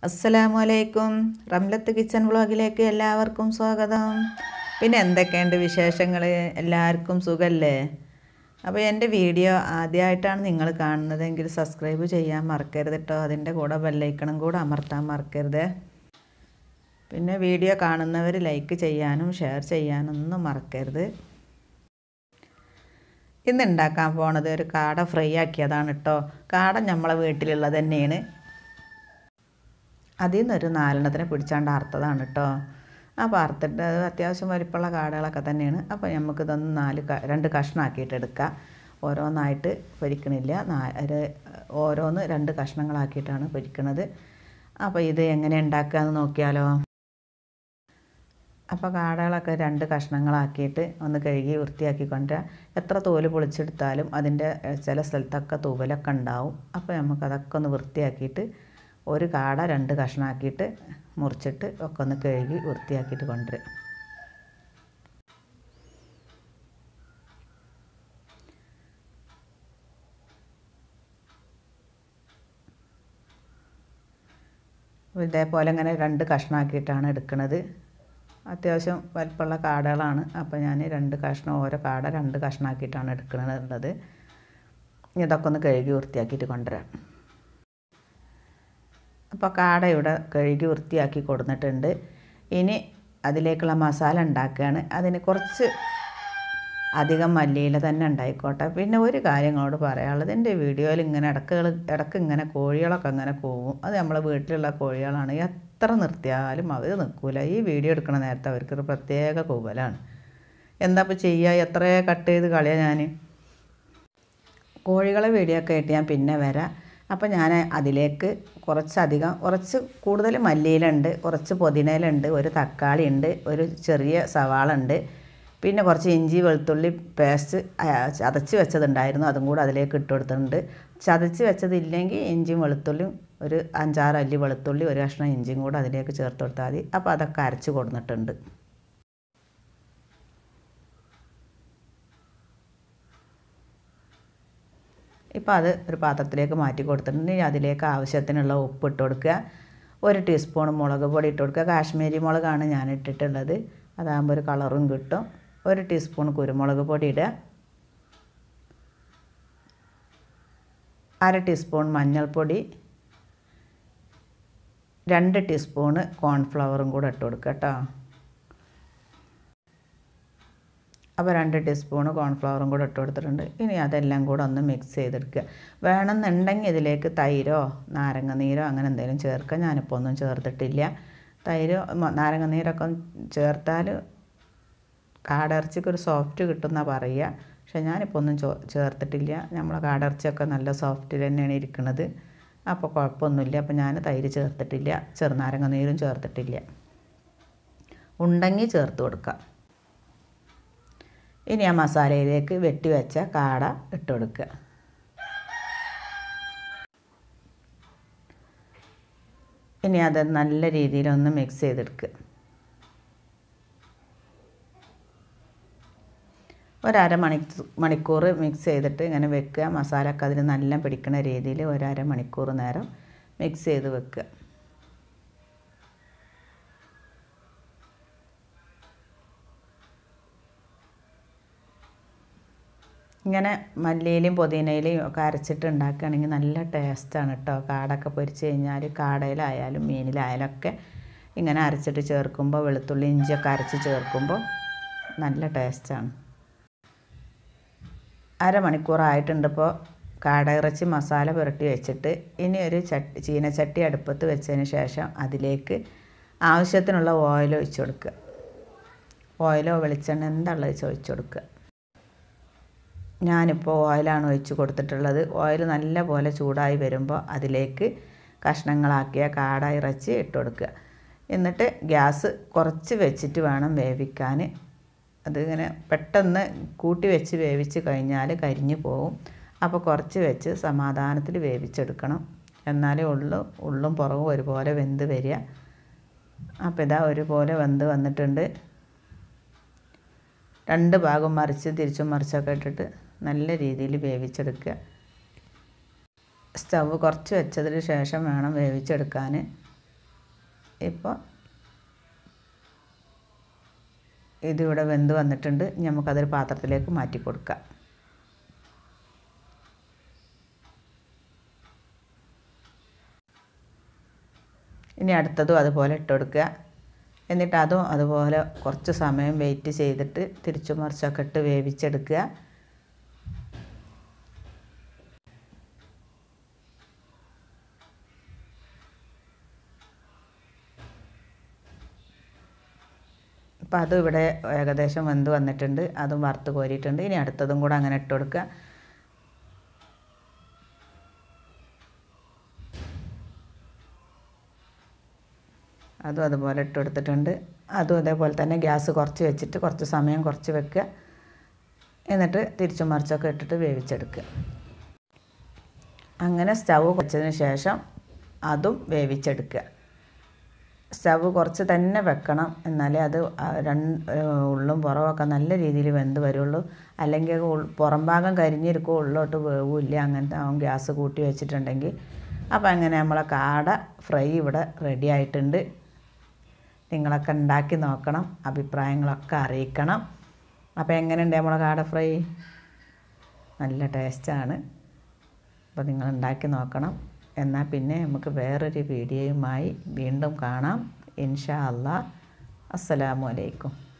അസ്സലാമു അലൈക്കും റംലത്ത് കിച്ചൺ വ്ളോഗിലേക്ക് എല്ലാവർക്കും സ്വാഗതം പിന്നെ എന്തൊക്കെയുണ്ട് വിശേഷങ്ങൾ എല്ലാവർക്കും സുഖമല്ലേ അപ്പോൾ എൻ്റെ വീഡിയോ ആദ്യമായിട്ടാണ് നിങ്ങൾ കാണുന്നതെങ്കിൽ സബ്സ്ക്രൈബ് ചെയ്യാൻ മറക്കരുത് കേട്ടോ അതിൻ്റെ കൂടെ ബെല്ലൈക്കണം കൂടെ അമർത്താൻ മറക്കരുത് പിന്നെ വീഡിയോ കാണുന്നവർ ലൈക്ക് ചെയ്യാനും ഷെയർ ചെയ്യാനൊന്നും മറക്കരുത് ഇന്ന് ഉണ്ടാക്കാൻ പോണത് ഒരു കാട ഫ്രൈ ആക്കിയതാണ് കേട്ടോ കാട നമ്മളെ വീട്ടിലുള്ളത് തന്നെയാണ് അതിൽ നിന്നൊരു നാലെണ്ണത്തിനെ പിടിച്ചാണ്ട് അറുത്തതാണ് കേട്ടോ അപ്പോൾ അറുത്തിട്ട് അത് അത്യാവശ്യം വലിപ്പമുള്ള കാടകളൊക്കെ തന്നെയാണ് അപ്പോൾ നമുക്ക് ഇതൊന്ന് നാല് ക രണ്ട് കഷ്ണമാക്കിയിട്ട് എടുക്കുക ഓരോന്നായിട്ട് പൊരിക്കണില്ല നാ ഒരു ഓരോന്ന് രണ്ട് കഷ്ണങ്ങളാക്കിയിട്ടാണ് പൊരിക്കണത് അപ്പോൾ ഇത് എങ്ങനെ ഉണ്ടാക്കുക എന്ന് നോക്കിയാലോ അപ്പോൾ കാടകളൊക്കെ രണ്ട് കഷ്ണങ്ങളാക്കിയിട്ട് ഒന്ന് കഴുകി വൃത്തിയാക്കി കൊണ്ടുവരാം എത്ര തോല് പൊളിച്ചെടുത്താലും അതിൻ്റെ ചില സ്ഥലത്തൊക്കെ തൂവലൊക്കെ ഉണ്ടാവും അപ്പോൾ നമുക്കതൊക്കെ ഒന്ന് വൃത്തിയാക്കിയിട്ട് ഒരു കാട രണ്ട് കഷ്ണമാക്കിയിട്ട് മുറിച്ചിട്ട് ഒക്കെ ഒന്ന് കഴുകി വൃത്തിയാക്കിയിട്ട് കൊണ്ടുവരും ഇതേപോലെ ഇങ്ങനെ രണ്ട് കഷ്ണമാക്കിയിട്ടാണ് എടുക്കുന്നത് അത്യാവശ്യം വലിപ്പമുള്ള കാടകളാണ് അപ്പോൾ ഞാൻ രണ്ട് കഷ്ണം ഓരോ കാട രണ്ട് കഷ്ണമാക്കിയിട്ടാണ് എടുക്കുന്നത് ഇതൊക്കെ ഒന്ന് കഴുകി വൃത്തിയാക്കിയിട്ട് കൊണ്ടുവരാം അപ്പോൾ കാട ഇവിടെ കഴുകി വൃത്തിയാക്കി കൊടുത്തിട്ടുണ്ട് ഇനി അതിലേക്കുള്ള മസാല ഉണ്ടാക്കുകയാണ് അതിന് കുറച്ച് അധികം മല്ലിയില തന്നെ ഉണ്ടായിക്കോട്ടെ പിന്നെ ഒരു കാര്യങ്ങളോട് പറയാനുള്ളത് എൻ്റെ വീഡിയോയിൽ ഇങ്ങനെ ഇടക്കുകൾ ഇടക്ക് ഇങ്ങനെ കോഴികളൊക്കെ അങ്ങനെ പോവും അത് നമ്മളെ വീട്ടിലുള്ള കോഴികളാണ് എത്ര നിർത്തിയാലും അവർ നിൽക്കില്ല ഈ വീഡിയോ എടുക്കണ നേരത്തെ അവർക്കൊരു പ്രത്യേക കൂവലാണ് എന്താ ഇപ്പോൾ ചെയ്യുക എത്ര കട്ട് ചെയ്ത് കളയാ ഞാൻ കോഴികളെ വീഡിയോ ഒക്കെ ആയിട്ട് ഞാൻ പിന്നെ വരാം അപ്പോൾ ഞാൻ അതിലേക്ക് കുറച്ചധികം കുറച്ച് കൂടുതൽ മല്ലിയിലുണ്ട് കുറച്ച് പുതിനയിലുണ്ട് ഒരു തക്കാളി ഉണ്ട് ഒരു ചെറിയ സവാള ഉണ്ട് പിന്നെ കുറച്ച് ഇഞ്ചി വെളുത്തുള്ളി പേസ്റ്റ് ചതച്ച് വെച്ചതുണ്ടായിരുന്നു അതും കൂടെ അതിലേക്ക് ഇട്ട് കൊടുത്തിട്ടുണ്ട് ചതച്ച് വെച്ചതില്ലെങ്കിൽ ഇഞ്ചിയും വെളുത്തുള്ളിയും ഒരു അഞ്ചാറ് അല്ലി വെളുത്തുള്ളി ഒരു കഷ്ണം ഇഞ്ചിയും കൂടെ അതിലേക്ക് ചേർത്ത് കൊടുത്താൽ മതി അപ്പോൾ അതൊക്കെ അരച്ച് കൊടുത്തിട്ടുണ്ട് ഇപ്പോൾ അത് ഒരു പാത്രത്തിലേക്ക് മാറ്റി കൊടുത്തിട്ടുണ്ട് ഇനി അതിലേക്ക് ആവശ്യത്തിനുള്ള ഉപ്പ് ഇട്ട് കൊടുക്കുക ഒരു ടീസ്പൂൺ മുളക് പൊടി ഇട്ട് കൊടുക്കുക കാശ്മീരി മുളകാണ് ഞാൻ ഇട്ടിട്ടുള്ളത് അതാകുമ്പോൾ ഒരു കളറും കിട്ടും ഒരു ടീസ്പൂൺ കുരുമുളക് പൊടി ഇടുക അര ടീസ്പൂൺ മഞ്ഞൾപ്പൊടി രണ്ട് ടീസ്പൂണ് കോൺഫ്ലവറും കൂടെ ഇട്ട് കൊടുക്കുക കേട്ടോ അപ്പോൾ രണ്ട് ടീസ്പൂണ് കോൺഫ്ലവറും കൂടെ ഇട്ട് കൊടുത്തിട്ടുണ്ട് ഇനി അതെല്ലാം കൂടെ ഒന്ന് മിക്സ് ചെയ്തെടുക്കുക വേണമെന്നുണ്ടെങ്കിൽ ഇതിലേക്ക് തൈരോ നാരങ്ങ നീരോ അങ്ങനെ എന്തെങ്കിലും ചേർക്കുക ഞാനിപ്പോൾ ഒന്നും ചേർത്തിട്ടില്ല തൈരോ നാരങ്ങ നീരൊക്കെ ചേർത്താൽ കാടിറച്ചിക്ക് ഒരു സോഫ്റ്റ് കിട്ടുമെന്നാണ് പറയുക പക്ഷേ ഞാനിപ്പോൾ ഒന്നും ചേർത്തിട്ടില്ല നമ്മളെ കാടിറച്ചിയൊക്കെ നല്ല സോഫ്റ്റിൽ തന്നെയാണ് ഇരിക്കുന്നത് അപ്പോൾ കുഴപ്പമൊന്നുമില്ല അപ്പോൾ ഞാൻ തൈര് ചേർത്തിട്ടില്ല ചെറുനാരങ്ങ നീരും ചേർത്തിട്ടില്ല ഉണ്ടെങ്കിൽ ചേർത്ത് കൊടുക്കുക ഇനി ആ മസാലയിലേക്ക് വെട്ടി വെച്ച കാട ഇട്ട് കൊടുക്കുക ഇനി അത് നല്ല രീതിയിലൊന്ന് മിക്സ് ചെയ്തെടുക്കുക ഒരര മണി മണിക്കൂർ മിക്സ് ചെയ്തിട്ട് ഇങ്ങനെ വെക്കുക മസാല ഒക്കെ അതിന് നല്ല പിടിക്കുന്ന രീതിയിൽ ഒരര മണിക്കൂർ നേരം മിക്സ് ചെയ്ത് വെക്കുക ഇങ്ങനെ മല്ലിയിലും പുതിനയിലും ഒക്കെ അരച്ചിട്ട് ഉണ്ടാക്കുകയാണെങ്കിൽ നല്ല ടേസ്റ്റാണ് കേട്ടോ കാടൊക്കെ പൊരിച്ച് കഴിഞ്ഞാൽ കാടയിലായാലും മീനിലായാലും ഒക്കെ ഇങ്ങനെ അരച്ചിട്ട് ചേർക്കുമ്പോൾ വെളുത്തുള്ളി ഇഞ്ചിയൊക്കെ അരച്ച് ചേർക്കുമ്പോൾ നല്ല ടേസ്റ്റാണ് അരമണിക്കൂറായിട്ടുണ്ട് ഇപ്പോൾ കാട ഇറച്ചി മസാല പുരട്ടി വെച്ചിട്ട് ഇനി ഒരു ചട്ടി ചീനച്ചട്ടി അടുപ്പത്ത് വെച്ചതിന് ശേഷം അതിലേക്ക് ആവശ്യത്തിനുള്ള ഓയിൽ ഒഴിച്ചു കൊടുക്കുക ഓയിലോ വെളിച്ചെണ്ണ എന്താണുള്ളത് വെച്ച് ഒഴിച്ചു കൊടുക്കുക ഞാനിപ്പോൾ ഓയിലാണ് ഒഴിച്ച് കൊടുത്തിട്ടുള്ളത് ഓയിൽ നല്ല പോലെ ചൂടായി വരുമ്പോൾ അതിലേക്ക് കഷ്ണങ്ങളാക്കിയ കാട ഇറച്ചി ഇട്ട് കൊടുക്കുക എന്നിട്ട് ഗ്യാസ് കുറച്ച് വെച്ചിട്ട് വേണം വേവിക്കാൻ അതിങ്ങനെ പെട്ടെന്ന് കൂട്ടി വെച്ച് വേവിച്ച് കഴിഞ്ഞാൽ കരിഞ്ഞു പോകും അപ്പോൾ കുറച്ച് വെച്ച് സമാധാനത്തിൽ വേവിച്ചെടുക്കണം എന്നാലേ ഉള്ളു ഉള്ളും പുറവും ഒരുപോലെ വെന്ത് വരിക അപ്പോൾ ഇതാ ഒരുപോലെ വെന്ത് വന്നിട്ടുണ്ട് രണ്ട് ഭാഗം മറിച്ച് തിരിച്ചും മറിച്ചൊക്കെ ഇട്ടിട്ട് നല്ല രീതിയിൽ വേവിച്ചെടുക്കുക സ്റ്റവ് കുറച്ച് വെച്ചതിന് ശേഷം വേണം വേവിച്ചെടുക്കാൻ ഇപ്പോൾ ഇതിവിടെ വെന്ത് വന്നിട്ടുണ്ട് ഇനി നമുക്കതൊരു പാത്രത്തിലേക്ക് മാറ്റി കൊടുക്കാം ഇനി അടുത്തതും അതുപോലെ ഇട്ട് കൊടുക്കുക എന്നിട്ട് അതും അതുപോലെ കുറച്ച് സമയം വെയിറ്റ് ചെയ്തിട്ട് തിരിച്ചു മറിച്ചൊക്കെ ഇട്ട് വേവിച്ചെടുക്കുക അപ്പോൾ അതും ഇവിടെ ഏകദേശം വെന്ത് വന്നിട്ടുണ്ട് അതും വറുത്ത് കോരിയിട്ടുണ്ട് ഇനി അടുത്തതും കൂടെ അങ്ങനെ ഇട്ട് കൊടുക്കുക അതും അതുപോലെ ഇട്ട് കൊടുത്തിട്ടുണ്ട് അതും അതേപോലെ തന്നെ ഗ്യാസ് കുറച്ച് വെച്ചിട്ട് കുറച്ച് സമയം കുറച്ച് വെക്കുക എന്നിട്ട് തിരിച്ചും മറിച്ചൊക്കെ ഇട്ടിട്ട് വേവിച്ചെടുക്കുക അങ്ങനെ സ്റ്റവ് വെച്ചതിന് ശേഷം അതും വേവിച്ചെടുക്കുക സ്റ്റവ് കുറച്ച് തന്നെ വെക്കണം എന്നാലേ അത് രണ്ട് ഉള്ളും പുറമൊക്കെ നല്ല രീതിയിൽ വെന്ത് വരുള്ളൂ അല്ലെങ്കിൽ പുറം ഭാഗം കരിഞ്ഞിരിക്കും ഉള്ളോട്ട് വേവില്ല അങ്ങനത്തെ ആവും ഗ്യാസ് കൂട്ടി വെച്ചിട്ടുണ്ടെങ്കിൽ അപ്പോൾ അങ്ങനെ നമ്മളെ കാട ഫ്രൈ ഇവിടെ റെഡി ആയിട്ടുണ്ട് നിങ്ങളൊക്കെ ഉണ്ടാക്കി നോക്കണം അഭിപ്രായങ്ങളൊക്കെ അറിയിക്കണം അപ്പോൾ എങ്ങനെയുണ്ട് നമ്മളെ കാട ഫ്രൈ നല്ല ടേസ്റ്റാണ് അപ്പോൾ നിങ്ങൾ ഉണ്ടാക്കി നോക്കണം എന്നാൽ പിന്നെ നമുക്ക് വേറൊരു വീഡിയോയുമായി വീണ്ടും കാണാം ഇൻഷാ അല്ലാ അസ്സലാമു അലൈക്കും